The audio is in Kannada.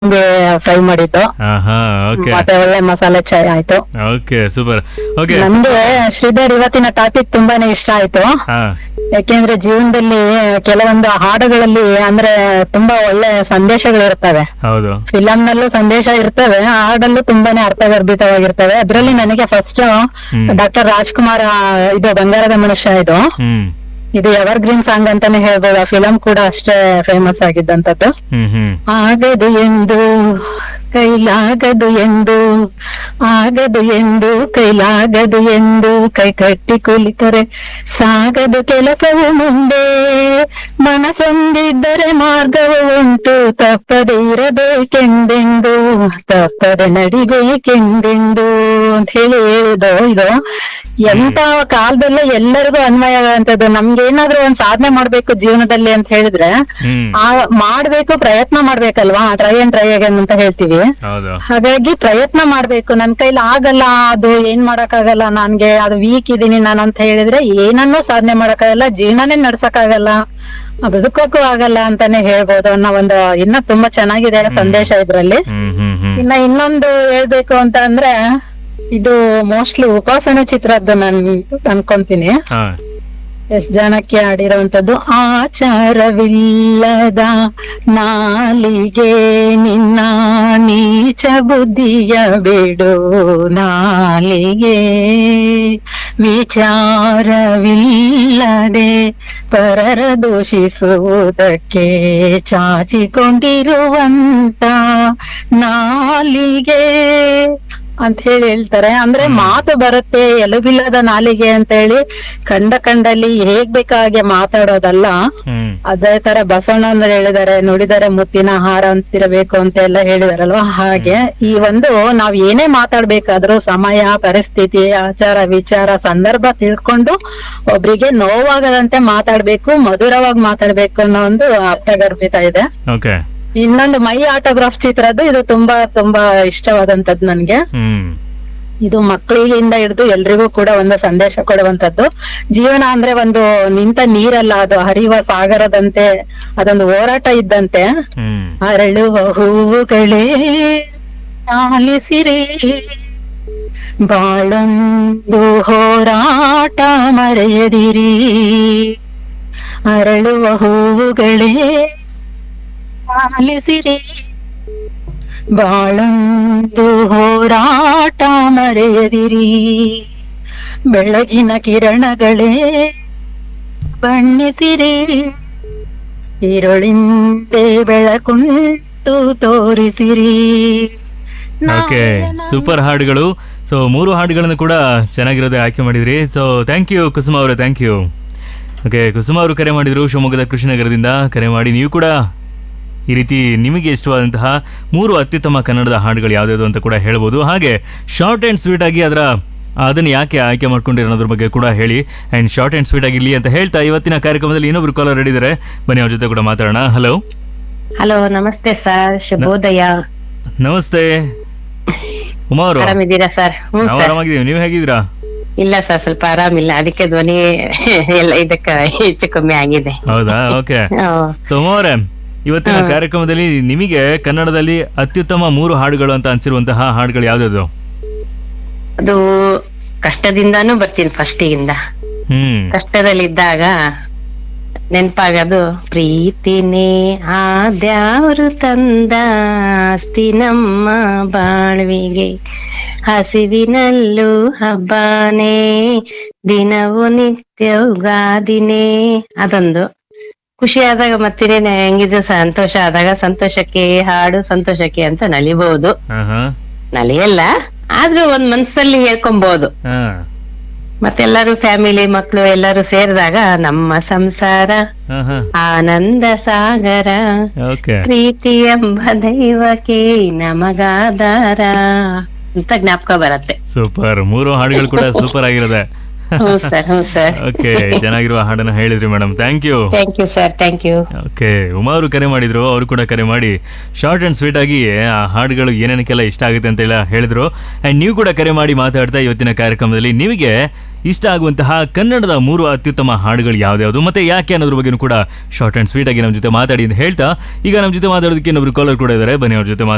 ಫ್ರೈ ಮಾಡಿದ್ದು ಹಾ ಓಕೆ ಮತ್ತೆ ಒಳ್ಳೆ ಮಸಾಲೆ ಚಾಯ್ ಆಯ್ತು ಓಕೆ ಸೂಪರ್ ಓಕೆ ನಮ್ಗೆ ಶ್ರೀಧರ್ ಇವತ್ತಿನ ಟಾಪಿಕ್ ತುಂಬಾನೇ ಇಷ್ಟ ಆಯ್ತು ಹಾ ಯಾಕೆಂದ್ರೆ ಜೀವನದಲ್ಲಿ ಕೆಲವೊಂದು ಹಾಡುಗಳಲ್ಲಿ ಅಂದ್ರೆ ತುಂಬಾ ಒಳ್ಳೆ ಸಂದೇಶಗಳಿರ್ತವೆ ಹೌದು ಫಿಲಂ ನಲ್ಲೂ ಸಂದೇಶ ಇರ್ತವೆ ಹಾಡಲ್ಲೂ ತುಂಬಾನೇ ಅರ್ಥಗರ್ಭಿತವಾಗಿರ್ತವೆ ಅದ್ರಲ್ಲಿ ನನಗೆ ಫಸ್ಟ್ ಹ್ಮ್. ಡಾಕ್ಟರ್ ರಾಜ್ಕುಮಾರ್ ಆ, ಇದು ಬಂಗಾರದ ಮನುಷ್ಯ ಇದು ಹ್ಮ್ ಇದು ಎವರ್ ಗ್ರೀನ್ ಸಾಂಗ್ ಅಂತಾನೆ ಹೇಳ್ಬೋದು ಆ ಫಿಲಂ ಕೂಡ ಅಷ್ಟೇ ಫೇಮಸ್ ಆಗಿದ್ದಂತದ್ದು ಹ್ಮ್ ಹ್ಮ್ ಆಗದು ಎಂದು ಕೈಲಾಗದು ಎಂದು ಆಗದು ಎಂದು ಕೈಲಾಗದು ಎಂದು ಕೈ ಕಟ್ಟಿ ಕುಳಿತರೆ ಸಾಗದು ಕೆಲಸವು ಮುಂದೆ ಮನಸೊಂದಿದ್ದರೆ ಮಾರ್ಗವು ಉಂಟು ತಪ್ಪದೆ ಇರಬೇಕೆಂದೆಂದು ತಪ್ಪದೆ ನಡಿಬೇಕೆಂದೆಂದು ಅಂತ ಹೇಳಿ ಹೇಳಿದ್ದು ಇದು ಎಂತ ಕಾಲದಲ್ಲೂ ಎಲ್ಲರಿಗೂ ಅನ್ವಯ ಆಗುವಂತದ್ದು ನಮ್ಗೇನಾದ್ರೂ ಒಂದ್ ಸಾಧನೆ ಮಾಡ್ಬೇಕು ಜೀವನದಲ್ಲಿ ಅಂತ ಹೇಳಿದ್ರೆ ಹ್ಮ್ ಆ ಮಾಡ್ಬೇಕು ಪ್ರಯತ್ನ ಮಾಡ್ಬೇಕಲ್ವಾ ಟ್ರೈ ಅಂಡ್ ಟ್ರೈ ಅಗೇನ್ ಅಂತ ಹೇಳ್ತೀವಿ ಹೌದು ಹಾಗಾಗಿ ಪ್ರಯತ್ನ ಮಾಡ್ಬೇಕು ನನ್ ಕೈಲಿ ಆಗಲ್ಲ ಅದು ಏನ್ ಮಾಡಕ್ಕಾಗಲ್ಲ ನನ್ಗೆ ಅದು ವೀಕ್ ಇದೀನಿ ನಾನು ಅಂತ ಹೇಳಿದ್ರೆ ಏನನ್ನೂ ಸಾಧನೆ ಮಾಡಕ್ಕಾಗಲ್ಲ ಜೀವನನೇ ನಡ್ಸಕ್ಕಾಗಲ್ಲ ಬದುಕೋಕ್ಕೂ ಆಗಲ್ಲ ಅಂತಾನೆ ಹೇಳ್ಬೋದು ಅನ್ನೋ ಒಂದು ಇನ್ನ ತುಂಬಾ ಚೆನ್ನಾಗಿದೆ ಸಂದೇಶ ಇದ್ರಲ್ಲಿ ಹ್ಮ್ ಹ್ಮ್ ಹ್ಮ್ ಇನ್ನ ಇನ್ನೊಂದು ಹೇಳ್ಬೇಕು ಅಂತ ಅಂದ್ರೆ ಇದು ಮೋಸ್ಟ್ಲಿ ಉಪಾಸನೆ ಚಿತ್ರದ್ದು ನಾನ್ ಅನ್ಕೊಂತೀನಿ ಹಾ ಎಷ್ಟ್ ಜನಕ್ಕೆ ಆಡಿರೋಂಥದ್ದು ಆಚಾರವಿಲ್ಲದ ನಾಲಿಗೆ ನಿನ್ನ ನೀಚ ಬುದ್ಧಿಯ ಬಿಡು ನಾಲಿಗೆ ವಿಚಾರವಿಲ್ಲದೆ ಪರರ ದೂಷಿಸುವುದಕ್ಕೆ ಚಾಚಿಕೊಂಡಿರುವಂತ ನಾಲಿಗೆ ಅಂತ ಹೇಳಿ ಹೇಳ್ತಾರೆ ಅಂದ್ರೆ ಮಾತು ಬರುತ್ತೆ ಎಲುಬಿಲ್ಲದ ನಾಲಿಗೆ ಅಂತ ಹೇಳಿ ಕಂಡ ಕಂಡಲ್ಲಿ ಹೇಗ್ ಬೇಕಾಗೆ ಮಾತಾಡೋದಲ್ಲ ಹ್ಮ್ ಅದೇ ತರ ಬಸವಣ್ಣಂದ್ರೆ ಹೇಳಿದಾರೆ ನುಡಿದರೆ ಮುತ್ತಿನ ಹಾರ ಅಂತಿರಬೇಕು ಅಂತ ಎಲ್ಲ ಹೇಳಿದಾರಲ್ವಾ ಹಾಗೆ ಈ ಒಂದು ನಾವ್ ಏನೇ ಮಾತಾಡ್ಬೇಕಾದ್ರೂ ಸಮಯ ಪರಿಸ್ಥಿತಿ ಆಚಾರ ವಿಚಾರ ಸಂದರ್ಭ ತಿಳ್ಕೊಂಡು ಒಬ್ರಿಗೆ ನೋವಾಗದಂತೆ ಮಾತಾಡ್ಬೇಕು ಮಧುರವಾಗಿ ಮಾತಾಡ್ಬೇಕು ಅನ್ನೋ ಒಂದು ಅರ್ಥಗರ್ಭಿತ ಇದೆ ಓಕೆ ಇನ್ನೊಂದು ಮೈ ಆಟೋಗ್ರಾಫ್ ಚಿತ್ರದ್ದು ಇದು ತುಂಬಾ ತುಂಬಾ ಇಷ್ಟವಾದಂತದ್ದು ನನ್ಗೆ ಹ್ಮ್ ಇದು ಮಕ್ಕಳಿಗಿಂದ ಹಿಡಿದು ಎಲ್ರಿಗೂ ಕೂಡ ಒಂದು ಸಂದೇಶ ಕೊಡುವಂತದ್ದು ಜೀವನ ಅಂದ್ರೆ ಒಂದು ನಿಂತ ನೀರಲ್ಲ ಅದು ಹರಿಯುವ ಸಾಗರದಂತೆ ಅದೊಂದು ಹೋರಾಟ ಇದ್ದಂತೆ ಹ್ಮ್ ಅರಳುವ ಹೂವುಗಳೇ ಆಲಿಸಿರಿ ಬಾಳೊಂದು ಹೋರಾಟ ಮರೆಯದಿರಿ ಅರಳುವ ಹೂವುಗಳೇ ಆಲಿಸಿರಿ ಬಾಳೊಂದು ಹೋರಾಟ ಮರೆಯದಿರಿ ಬೆಳಗಿನ ಕಿರಣಗಳೇ ಬಣ್ಣಿಸಿರಿ ಈರುಳಿಂದೆ ಬೆಳಕುಂಟು ತೋರಿಸಿರಿ ಓಕೆ ಸೂಪರ್ ಹಾಡುಗಳು ಸೊ ಮೂರು ಹಾಡುಗಳನ್ನು ಕೂಡ ಚೆನ್ನಾಗಿರೋದೇ ಆಯ್ಕೆ ಮಾಡಿದ್ರಿ ಸೊ ಥ್ಯಾಂಕ್ ಯು ಕುಸುಮ ಅವರೇ ಥ್ಯಾಂಕ್ ಯು ಓಕೆ ಕುಸುಮ ಅವರು ಕರೆ ಮಾಡಿದ್ರು ಶಿವಮೊಗ್ಗದ ಕೃಷ್ಣನಗರದಿಂದ ಕರೆ ಮಾಡಿ ನೀವು ಕೂಡ ಈ ರೀತಿ ನಿಮಗೆ ಇಷ್ಟವಾದಂತಹ ಮೂರು ಅತ್ಯುತ್ತಮ ಕನ್ನಡದ ಹಾಡುಗಳು ಯಾವ್ದಾವುದು ಅಂತ ಕೂಡ ಹೇಳ್ಬೋದು ಹಾಗೆ ಶಾರ್ಟ್ ಆ್ಯಂಡ್ ಸ್ವೀಟ್ ಆಗಿ ಅದರ ಅದನ್ನು ಯಾಕೆ ಆಯ್ಕೆ ಮಾಡ್ಕೊಂಡಿರೋ ಅನ್ನೋದ್ರ ಬಗ್ಗೆ ಕೂಡ ಹೇಳಿ ಆ್ಯಂಡ್ ಶಾರ್ಟ್ ಆ್ಯಂಡ್ ಸ್ವೀಟ್ ಆಗಿರಲಿ ಅಂತ ಹೇಳ್ತಾ ಇವತ್ತಿನ ಕಾರ್ಯಕ್ರಮದಲ್ಲಿ ಇನ್ನೊಬ್ರು ಕಾಲರ್ ರೆಡಿದ್ದಾರೆ ಬನ್ನಿ ಅವ್ರ ಜೊತೆ ಕೂಡ ಮಾತಾಡೋಣ ಹಲೋ ಹಲೋ ನಮಸ್ತೆ ಸರ್ ಶುಭೋದಯ ನಮಸ್ತೆ ಉಮಾ ಅವರು ಆರಾಮಿದ್ದೀರಾ ಸರ್ ಹ್ಞೂ ನಾವು ಸರ್ ಆರಾಮಾಗಿದ್ದೀವಿ ನೀವು ಹೇಗಿದ್ದೀರಾ ಇಲ್ಲ ಸರ್ ಸ್ವಲ್ಪ ಆರಾಮಿಲ್ಲ ಅದಕ್ಕೆ ಧ್ವನಿ ಎಲ್ಲ ಇದಕ್ಕ ಹೆಚ್ಚು ಕಮ್ಮಿ ಆಗಿದೆ ಹೌದಾ ಓಕೆ ಆ, ಸೊ ಉಮಾ ಅವರೇ ಇವತ್ತಿನ ಕಾರ್ಯಕ್ರಮದಲ್ಲಿ ನಿಮಗೆ ಕನ್ನಡದಲ್ಲಿ ಅತ್ಯುತ್ತಮ ಮೂರು ಹಾಡುಗಳು ಅಂತ ಅನ್ಸಿರುವಂತಹ ಹಾಡುಗಳು ಯಾವ್ದು ಅದು ಕಷ್ಟದಿಂದಾನು ಬರ್ತೀನಿ ಫಸ್ಟಿಗಿಂದ ಹ್ಮ್ ಕಷ್ಟದಲ್ಲಿದ್ದಾಗ ನೆನ್ಪಾಗದು ಪ್ರೀತಿನೇ ಆದ್ಯಾರು ತಂದ ಆಸ್ತಿ ನಮ್ಮ ಬಾಳ್ವಿಗೆ ಹಸಿವಿನಲ್ಲೂ ಹಬ್ಬನೇ ದಿನವೂ ನಿತ್ಯ ಉಗಾದಿನೇ ಅದೊಂದು ಖುಷಿ ಆದಾಗ ಮತ್ತಿನೇನೆ ಹೆಂಗಿದ್ರು ಸಂತೋಷ ಆದಾಗ ಸಂತೋಷಕ್ಕೆ ಹಾಡು ಸಂತೋಷಕ್ಕೆ ಅಂತ ನಲಿಬಹುದು ಆಹಾ. ನಲಿಯಲ್ಲ ಆದ್ರೂ ಒಂದ್ ಮನ್ಸಲ್ಲಿ ಹೇಳ್ಕೊಬಹುದು ಹಾ. ಮತ್ತೆಲ್ಲರೂ ಫ್ಯಾಮಿಲಿ ಮಕ್ಕಳು ಎಲ್ಲರೂ ಸೇರಿದಾಗ ನಮ್ಮ ಸಂಸಾರ ಆಹಾ. ಆನಂದ ಸಾಗರ ಓಕೆ ಪ್ರೀತಿ ಎಂಬ ದೈವಕ್ಕೆ ನಮಗಾದಾರ ಅಂತ ಜ್ಞಾಪಕ ಬರತ್ತೆ ಸೂಪರ್ ಮೂರು ಹಾಡುಗಳು ಕೂಡ ಸೂಪರ್ ಆಗಿರೋದೆ ಹ್ಞೂ ಸರ್ ಹ್ಞೂ ಸರ್ ಓಕೆ ಚೆನ್ನಾಗಿರುವ ಹಾಡನ್ನ ಹೇಳಿದ್ರಿ madam thank you thank you sir thank you okay Uma ಅವರು ಕರೆ ಮಾಡಿದ್ರು ಅವರು ಕೂಡ ಕರೆ ಮಾಡಿ ಶಾರ್ಟ್ ಅಂಡ್ ಸ್ವೀಟ್ ಆಗಿ ಆ ಹಾಡುಗಳು ಏನೇನಕ್ಕೆಲ್ಲ ಇಷ್ಟ ಆಗುತ್ತೆ ಅಂತೆಲ್ಲ ಹೇಳಿದ್ರು ಅಂಡ್ ನೀವು ಕೂಡ ಕರೆ ಮಾಡಿ ಮಾತಾಡ್ತಾ ಇವತ್ತಿನ ಕಾರ್ಯಕ್ರಮದಲ್ಲಿ ನಿಮಗೆ ಇಷ್ಟ ಆಗುವಂತಹ ಕನ್ನಡದ ಮೂರು ಅತ್ಯುತ್ತಮ ಹಾಡುಗಳು ಯಾವ್ದ್ಯಾವ್ದು ಮತ್ತೆ ಯಾಕೆ ಅನ್ನೋದ್ರ ಬಗ್ಗೆ ಕೂಡ ಶಾರ್ಟ್ ಅಂಡ್ ಸ್ವೀಟ್ ಆಗಿ ನಮ್ಮ ಜೊತೆ ಮಾತಾಡಿ ಅಂತ ಹೇಳ್ತಾ ಈಗ ನಮ್ಮ ಜೊತೆ ಮಾತಾಡೋದಕ್ಕೆ ಇನ್ನೊಬ್ರು ಕಾಲರ್ ಕೂಡ ಇದ್ದಾರೆ ಬನ್ನಿ ಅವ್ರ ಜೊತೆ ಮಾತಾಡಿ